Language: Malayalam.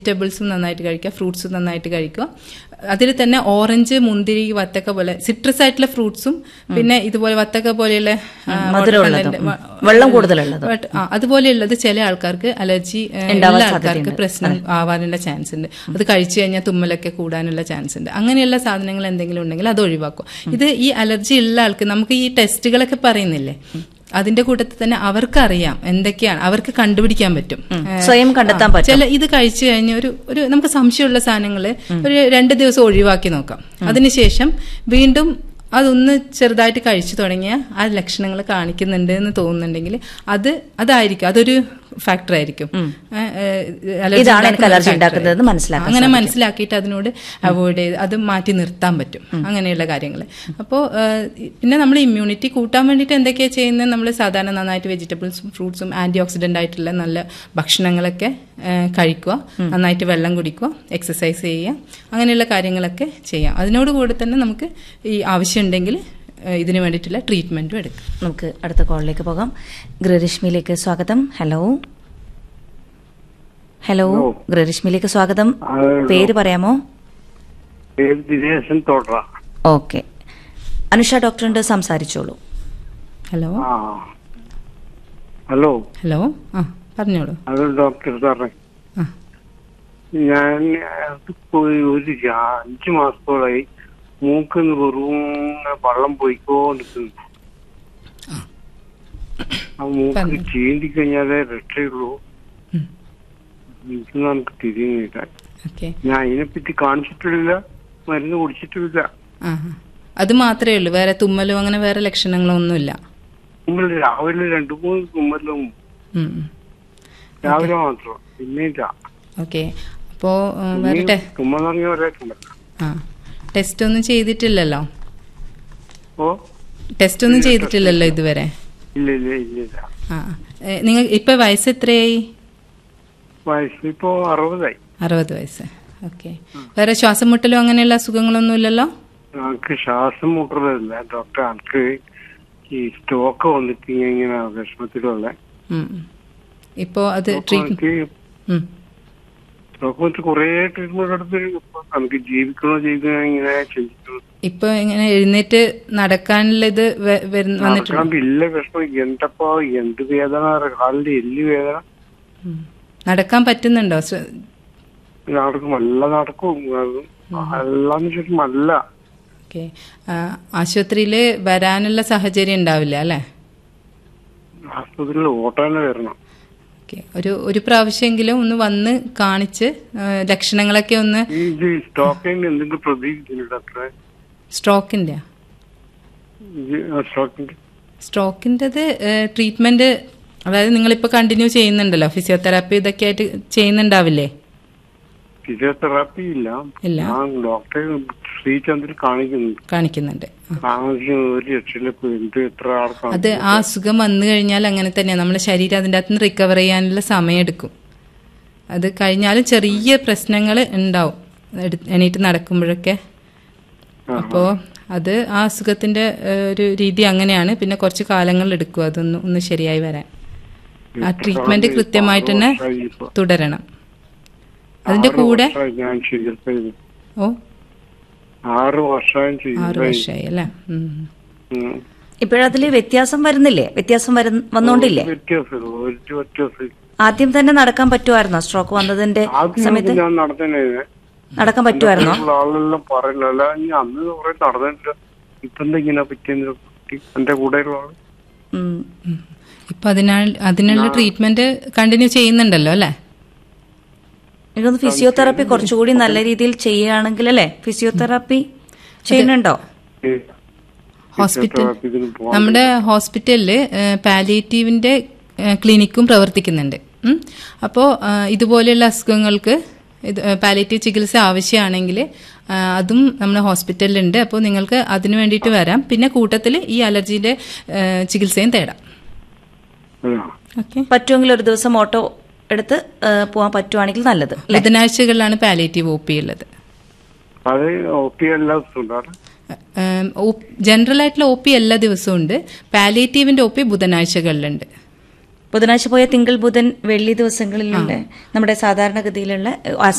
വെജിറ്റബിൾസും നന്നായിട്ട് കഴിക്കുക ഫ്രൂട്ട്സും നന്നായിട്ട് കഴിക്കുക അതിൽ തന്നെ ഓറഞ്ച് മുന്തിരി വത്തക്ക പോലെ സിട്രസ് ആയിട്ടുള്ള ഫ്രൂട്ട്സും പിന്നെ ഇതുപോലെ വത്തക്ക പോലെയുള്ള ആ, മധുരമുള്ളതും, watermelon, വ- വെള്ളം കൂടുതലുള്ളതും. but, ആ, അതുപോലെയുള്ളത് ചില ആൾക്കാർക്ക് അലർജി ഏ, ഉണ്ടാവാൻ എല്ലാ ആൾക്കാർക്ക് സാധ്യതയുണ്ട്. പ്രശ്നം ആവാനുള്ള ചാൻസ് ഉണ്ട് അത് കഴിച്ചു കഴിഞ്ഞാൽ തുമ്മലൊക്കെ കൂടാനുള്ള ചാൻസ് ഉണ്ട് അങ്ങനെയുള്ള സാധനങ്ങൾ എന്തെങ്കിലും ഉണ്ടെങ്കിൽ അത് ഒഴിവാക്കും ഇത് ഈ അലർജി ഉള്ള ആൾക്ക് നമുക്ക് ഈ ടെസ്റ്റുകളൊക്കെ പറയുന്നില്ലേ അതിന്റെ കൂട്ടത്തിൽ തന്നെ അവർക്കറിയാം എന്തൊക്കെയാണ് അവർക്ക് കണ്ടുപിടിക്കാൻ പറ്റും ഏ, സ്വയം കണ്ടെത്താൻ ആ, പറ്റും. ചില ഇത് കഴിച്ചു കഴിഞ്ഞ ഒരു ഒരു നമുക്ക് സംശയമുള്ള സാധനങ്ങൾ ഒരു രണ്ട് ദിവസം ഒഴിവാക്കി നോക്കാം അതിനുശേഷം വീണ്ടും അതൊന്ന് ചെറുതായിട്ട് കഴിച്ചു തുടങ്ങിയ ആ ലക്ഷണങ്ങൾ കാണിക്കുന്നുണ്ട് എന്ന് തോന്നുന്നുണ്ടെങ്കിൽ അത് അതായിരിക്കും അതൊരു ഫാക്ടർ ആയിരിക്കും ഏ, ഏ, allergy ഇതാണ് എനിക്ക് ഉണ്ടാക്കുന്ന അലർജി factor ഉണ്ടാക്കുന്നതെന്ന് ആയിരിക്കും. മനസ്സിലാക്കാൻ അങ്ങനെ സാധിക്കും. മനസ്സിലാക്കിയിട്ട് അതിനോട് അവോയ്ഡ് ചെയ്ത് അത് മാറ്റി നിർത്താൻ പറ്റും അങ്ങനെയുള്ള കാര്യങ്ങൾ അപ്പോൾ പിന്നെ നമ്മൾ ഇമ്മ്യൂണിറ്റി കൂട്ടാൻ വേണ്ടിയിട്ട് എന്തൊക്കെയാണ് ചെയ്യുന്നത് നമ്മൾ സാധാരണ നന്നായിട്ട് വെജിറ്റബിൾസും ഫ്രൂട്ട്സും ആന്റി ഓക്സിഡന്റ് ആയിട്ടുള്ള നല്ല ഭക്ഷണങ്ങളൊക്കെ ആ, കഴിക്കുക നന്നായിട്ട് വെള്ളം കുടിക്കുക എക്സസൈസ് ചെയ്യുക അങ്ങനെയുള്ള കാര്യങ്ങളൊക്കെ ചെയ്യാം അതിനോട് കൂടെ തന്നെ നമുക്ക് ഈ ആവശ്യമുണ്ടെങ്കിൽ ആ, ഇതിന് വേണ്ടിയിട്ടുള്ള ട്രീറ്റ്മെന്റും എടുക്കാം നമുക്ക് അടുത്ത കോളിലേക്ക് പോകാം ഗൃഹരശ്മിയിലേക്ക് സ്വാഗതം ഹലോ ഹലോ ഗൃഹരശ്മിയിലേക്ക് സ്വാഗതം ഹലോ. പേര് പറയാമോ പേര് ദിനേശൻ തോട്ര ഓക്കെ അനുഷ ഡോക്ടറുണ്ട് സംസാരിച്ചോളൂ ഹലോ ആ ഹലോ ഹലോ ആ പറഞ്ഞോളൂ അത് ഡോക്ടർ സാറേ ആ ഞാൻ അത് പോയി ഒരു രാ- അഞ്ച് മാസത്തോളായി മൂക്കിന്ന് വെറും വെള്ളം പോയിക്കോണ്ടിരിക്കുന്നു ആ മൂക്ക് പറഞ്ഞോ. ചീന്തി കഴിഞ്ഞാലേ രക്ഷയുള്ളൂ ഉം. ഇത് നമുക്ക് തിരിയുന്നില്ല ഓക്കെ ഞാൻ അതിനെപ്പറ്റി കാണിച്ചിട്ടില്ല മരുന്ന് കുടിച്ചിട്ടില്ല ആ ആ. അത് മാത്രമേ ഉള്ളൂ വേറെ തുമ്മലും അങ്ങനെ വേറെ ലക്ഷണങ്ങളൊന്നുമില്ല നമ്മൾ രാവിലെ രണ്ടു മൂന്ന് തുമ്മലും ഉം, ഉം. രാവിലെ മാത്രം പിന്നെ ഇല്ല ഓക്കെ അപ്പോൾ വേറെ ടെ തുമ്മൽ പറഞ്ഞ ഒരേ തുമ്മൽ ആ ടെസ്റ്റ് ഒന്നും ചെയ്തിട്ടില്ലല്ലോ ഓ ടെസ്റ്റ് ഒന്നും ചെയ്തിട്ടില്ലല്ലോ ഇതുവരെ ഇല്ല ഇല്ല ഇല്ല ഇല്ല ആ ഏ, നിങ്ങൾ ഇപ്പൊ വയസ്സ് എത്രയായി വയസ്സിപ്പോ അറുപതായി അറുപത് വയസ്സ് ഓക്കെ വേറെ ശ്വാസം മുട്ടലോ അങ്ങനെയുള്ള അസുഖങ്ങളൊന്നും ഇല്ലല്ലോ എനിക്ക് ശ്വാസം മുട്ടറില്ല ഡോക്ടർ എനിക്ക് ഈ സ്റ്റോക്ക് വന്നിട്ട് ഇങ്ങനെ വിഷമത്തിലുള്ള ഉം, ഉം. ഇപ്പോ അത് ട്രീറ്റ്മെന്റ് എനിക്ക് സ്റ്റോക്ക് വന്നിട്ട് കുറെ ട്രീറ്റ്മെന്റ് എടുത്ത് ഇപ്പൊ എനിക്ക് ജീവിക്കണോ ജീവിക്കണോ ഇങ്ങനെ ചിന്തിക്കുന്നു ഇപ്പൊ ഇങ്ങനെ എഴുന്നേറ്റ് നടക്കാനുള്ള ഇത് വ- വരുന്ന- വന്നിട്ടുണ്ടോ നടക്കാൻ ഇല്ല വിഷമം എന്തപ്പോ എന്ത് വേദന കാലിന്റെ എല്ല് വേദന ഉം. നടക്കാൻ പറ്റുന്നുണ്ടോ ശ്ര- നടക്കും നല്ല നടക്കും എല്ലാം ചുറ്റും നല്ല ഓക്കെ ആശുപത്രിയിൽ വരാനുള്ള സാഹചര്യം ഉണ്ടാവില്ല അല്ലേ ആസ്പത്രിയിൽ ഓട്ടാനെ വരണം ഓക്കെ ഒരു ഒരു പ്രാവശ്യമെങ്കിലും ഒന്ന് വന്ന് കാണിച്ച് ആ, ലക്ഷണങ്ങളൊക്കെ ഒന്ന് ഈ ഇത് സ്റ്റോക്കിന് എന്തെങ്കിലും പ്രതീക്ഷിക്കുന്നു ഡോക്ടറെ സ്ട്രോക്കിൻ്റെ സ്റ്റോക്കിന്റെ സ്ട്രോക്കിൻ്റെത് ട്രീറ്റ്മെൻറ്റ് അതായത് നിങ്ങളിപ്പോൾ കണ്ടിന്യൂ ചെയ്യുന്നുണ്ടല്ലോ ഫിസിയോതെറാപ്പി ഇതൊക്കെ ആയിട്ട് ചെയ്യുന്നുണ്ടാവില്ലേ ഫിസിയോതെറാപ്പി ഇല്ല ഇല്ല. ഞാൻ ഡോക്ടറെ ശ്രീചന്ദ്രൻ കാണിക്കുന്നു കാണിക്കുന്നുണ്ട് ആ. കാണിച്ച് ഒരു രക്ഷയിലേക്ക് എന്ത് എത്ര ആൾക്കാണ് അത് ആ അസുഖം വന്നു കഴിഞ്ഞാൽ അങ്ങനെ തന്നെയാണ് നമ്മുടെ ശരീരം അതിൻ്റെ അകത്ത് നിന്ന് റിക്കവർ ചെയ്യാനുള്ള സമയമെടുക്കും അത് കഴിഞ്ഞാലും ചെറിയ പ്രശ്നങ്ങൾ ഉണ്ടാവും എടു- എണീറ്റ് നടക്കുമ്പോഴൊക്കെ അപ്പോൾ അത് ആ അസുഖത്തിന്റെ ഏഹ്, ഒരു രീതി അങ്ങനെയാണ് പിന്നെ കുറച്ച് കാലങ്ങൾ എടുക്കും അതൊന്ന് ഒന്ന് ശരിയായി വരാൻ ആ ട്രീറ്റ്മെന്റ് കൃത്യമായിട്ട് തന്നെ തുടരണം അതിന്റെ ആറ് കൂടെ വർഷമായി ഞാൻ ചികിത്സ ചെയ്തു ഓ ആറ് വർഷമായി ആറ് ചികിത്സ വർഷമായി അല്ലേ ഉം. ഉം. ഇപ്പോഴതിൽ വ്യത്യാസം വരുന്നില്ലേ വ്യത്യാസം വരുന്ന- വന്നോണ്ടില്ലേ ഒരു വ്യത്യാസം ഒരു വ്യത്യാസം ആദ്യം തന്നെ നടക്കാൻ പറ്റുമായിരുന്നോ സ്ട്രോക്ക് വന്നതിന്റെ ആദ്യം സമയത്ത് ഞാൻ നടന്നേ നടക്കാൻ പറ്റുമായിരുന്നോ ആളെല്ലാം പറയുന്നില്ല ഞാൻ അന്ന് കുറെ നടന്നിട്ടില്ല ഇപ്പൊ എന്താ ഇങ്ങനെ പറ്റിയെന്ന് കുട്ടി എന്റെ കൂടെയുള്ള ആള് ഉം. ഉം. ഇപ്പൊ അതിനാൽ അതിനുള്ള ട്രീറ്റ്മെന്റ് കണ്ടിന്യൂ ചെയ്യുന്നുണ്ടല്ലോ അല്ലേ എനിക്കൊന്ന് ഫിസിയോതെറാപ്പി കുറച്ചുകൂടി നല്ല രീതിയിൽ ചെയ്യുകയാണെങ്കിൽ അല്ലേ ഫിസിയോതെറാപ്പി ചെയ്യുന്നുണ്ടോ ഈ ഹോസ്പിറ്റൽ ഫിസിയോതെറാപ്പിക്കിന് പോവാൻ നമ്മുടെ ഹോസ്പിറ്റലിൽ പാലിയേറ്റീവിന്റെ ക്ലിനിക്കും പ്രവർത്തിക്കുന്നുണ്ട് ഉം. അപ്പോൾ ഇതുപോലെയുള്ള അസുഖങ്ങൾക്ക് ഇത് പാലിയേറ്റീവ് ചികിത്സ ആവശ്യമാണെങ്കിൽ ആ, അതും നമ്മുടെ ഹോസ്പിറ്റലിലുണ്ട് അപ്പോൾ നിങ്ങൾക്ക് അതിനു വേണ്ടിയിട്ട് വരാം പിന്നെ കൂട്ടത്തിൽ ഈ അലർജിയുടെ ആ, ചികിത്സയും തേടാം ആ. ഓക്കെ പറ്റുമെങ്കിൽ ഒരു ദിവസം ഓട്ടോ എടുത്ത് ഏ, പോകാൻ പറ്റുവാണെങ്കിൽ നല്ലത് ബുധനാഴ്ചകളിലാണ് പാലിയേറ്റീവ് ഒ പി ഉള്ളത് അത് ഒ പി എല്ലാ ദിവസവും ഉണ്ടാവും ജനറൽ ആയിട്ടുള്ള ഒ പി എല്ലാ ദിവസവും ഉണ്ട് പാലിയേറ്റീവിന്റെ ഒ പി ബുധനാഴ്ചകളിലുണ്ട് ബുധനാഴ്ച പോയ തിങ്കൾ ബുധൻ വെള്ളി ദിവസങ്ങളിലുള്ള നമ്മുടെ സാധാരണഗതിയിലുള്ള